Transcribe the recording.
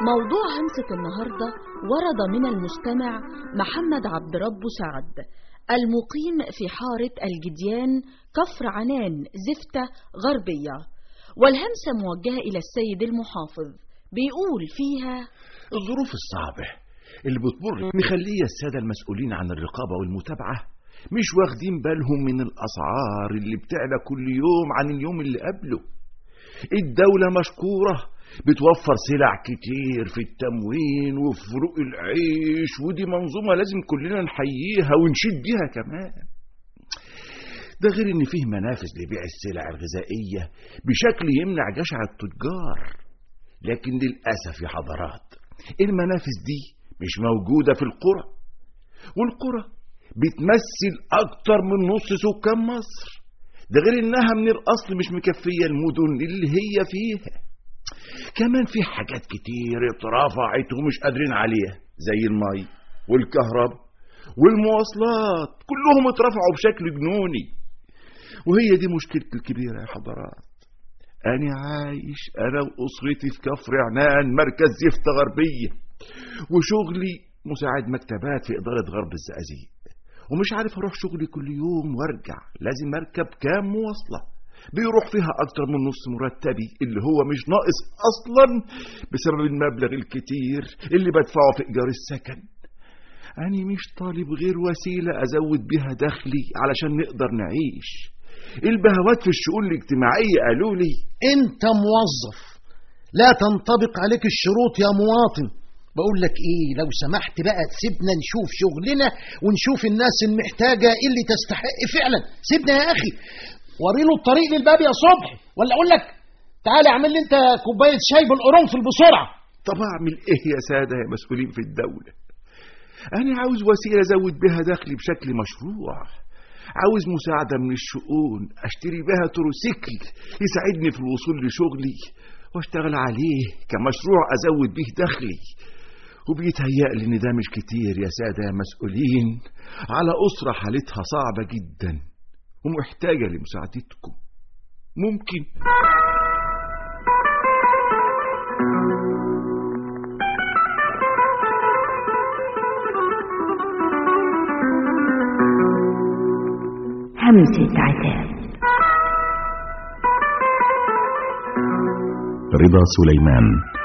موضوع همسة النهاردة ورد من المستمع محمد عبد رب سعد المقيم في حارة الجديان كفر عنان زفتة غربية والهمسة موجهة إلى السيد المحافظ بيقول فيها الظروف الصعبة اللي بتمر مخلية السادة المسؤولين عن الرقابة والمتابعة مش واخدين بالهم من الأسعار اللي بتعلى كل يوم عن اليوم اللي قبله الدولة مشكورة بتوفر سلع كتير في التموين وفي فروق العيش ودي منظومة لازم كلنا نحييها ونشيد بيها كمان ده غير ان فيه منافذ لبيع السلع الغذائية بشكل يمنع جشع التجار لكن للأسف يا حضرات المنافذ دي مش موجودة في القرى والقرى بتمثل أكتر من نص سكان مصر ده غير إنها من الأصل مش مكفية المدن اللي هي فيها كمان في حاجات كتير اترفعت ومش قادرين عليها زي المي والكهرباء والمواصلات كلهم اترفعوا بشكل جنوني وهي دي مشكلتي الكبيرة يا حضرات أنا عايش أنا وأسرتي في كفر عنان مركز زفتة غربية وشغلي مساعد مكتبات في إدارة غرب الزقازيق ومش عارف أروح شغلي كل يوم وأرجع لازم أركب كام مواصلة بيروح فيها أكتر من نص مرتبي اللي هو مش ناقص أصلا بسبب المبلغ الكتير اللي بدفعه في إيجار السكن أنا مش طالب غير وسيلة أزود بيها دخلي علشان نقدر نعيش البهوات في الشؤون الاجتماعية قالوا لي انت موظف لا تنطبق عليك الشروط يا مواطن بقول لك ايه لو سمحت بقى سيبنا نشوف شغلنا ونشوف الناس المحتاجة اللي تستحق فعلا سيبنا يا اخي وريله الطريق للباب يا صبحي ولا اقول لك تعالى اعمل لي انت كوباية شاي بالقرنفل بسرعة طب أعمل إيه يا سادة يا مسؤولين في الدولة أنا عاوز وسيلة أزود بها دخلي بشكل مشروع عاوز مساعدة من الشؤون أشتري بها تروسيكل يساعدني في الوصول لشغلي واشتغل عليه كمشروع أزود به دخلي وبيتهيألي إن ده مش كتير يا سادة يا مسؤولين على أسرة حالتها صعبة جدا ومحتاجة لمساعدتكم ممكن همسة عتاب رضا سليمان